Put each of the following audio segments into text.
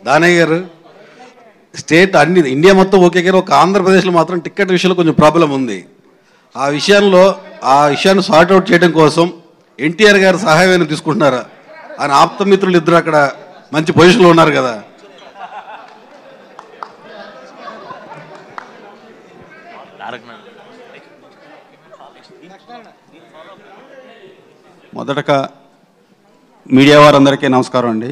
దానయ్య గారు స్టేట్ అన్ని ఇండియా మొత్తం ఓకే కానీ ఒక ఆంధ్రప్రదేశ్లో మాత్రం టికెట్ విషయంలో కొంచెం ప్రాబ్లం ఉంది ఆ విషయంలో ఆ విషయాన్ని సార్ట్అవుట్ చేయడం కోసం ఎన్టీఆర్ గారి సహాయం తీసుకుంటున్నారా ఆయన ఆప్తమిత్రులు ఇద్దరు అక్కడ మంచి పొజిషన్లో ఉన్నారు కదా మొదటగా మీడియా వారందరికీ నమస్కారం అండి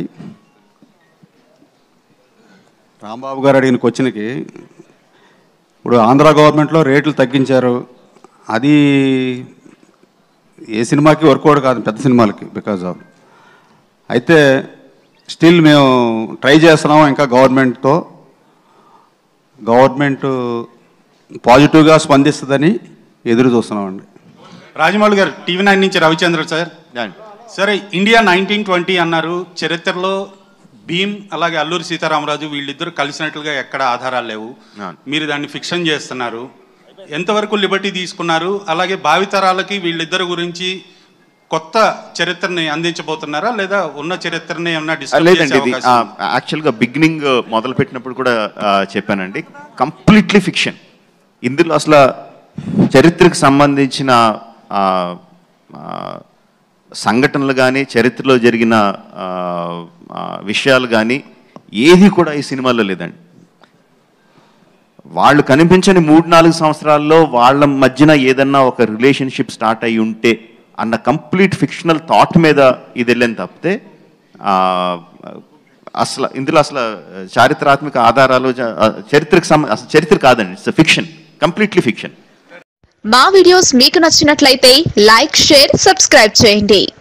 రాంబాబు గారు అడిగిన క్వశ్చన్కి ఇప్పుడు ఆంధ్ర గవర్నమెంట్లో రేట్లు తగ్గించారు అది ఏ సినిమాకి వర్కౌట్ కాదు పెద్ద సినిమాలకి బికాజ్ ఆఫ్ అయితే స్టిల్ మేము ట్రై చేస్తున్నాం ఇంకా గవర్నమెంట్తో గవర్నమెంట్ పాజిటివ్గా స్పందిస్తుందని ఎదురు చూస్తున్నామండి రాజమౌళి గారు టీవీ నైన్ నుంచి రవిచంద్ర సార్ సరే ఇండియా నైన్టీన్ ట్వంటీ అన్నారు చరిత్రలో భీమ్ అలాగే అల్లూరి సీతారామరాజు వీళ్ళిద్దరు కలిసినట్లుగా ఎక్కడ ఆధారాలు లేవు అవును. మీరు దాన్ని ఫిక్షన్ చేస్తున్నారు ఎంతవరకు లిబర్టీ తీసుకున్నారు అలాగే భావితరాలకి వీళ్ళిద్దరు గురించి కొత్త చరిత్రని అందించబోతున్నారా లేదా ఉన్న చరిత్రని ఏమన్నా ఆ, డిస్కస్ లేదండి ఇది యాక్చువల్గా బిగినింగ్ మొదలు పెట్టినప్పుడు కూడా ఆ, చెప్పానండి కంప్లీట్లీ ఫిక్షన్ ఇందులో అసలు చరిత్రకు సంబంధించిన ఆ, ఆ, సంఘటనలు కానీ చరిత్రలో జరిగిన ఆ, ఆ, విషయాలు కానీ ఏది కూడా ఈ సినిమాలో లేదండి వాళ్ళు కనిపించని మూడు నాలుగు సంవత్సరాల్లో వాళ్ళ మధ్యన ఏదన్నా ఒక రిలేషన్షిప్ స్టార్ట్ అయి ఉంటే అన్న కంప్లీట్ ఫిక్షనల్ థాట్ మీద ఇది వెళ్ళని తప్పితే ఆ, అసలు ఇందులో అసలు చారిత్రాత్మక ఆధారాలు చ- చరిత్రకు సంబ అసలు చరిత్ర కాదండి ఇట్స్ ఫిక్షన్ కంప్లీట్లీ ఫిక్షన్ మా వీడియోస్ మీకు నచ్చినట్లయితే లైక్ షేర్ సబ్స్క్రైబ్ చేయండి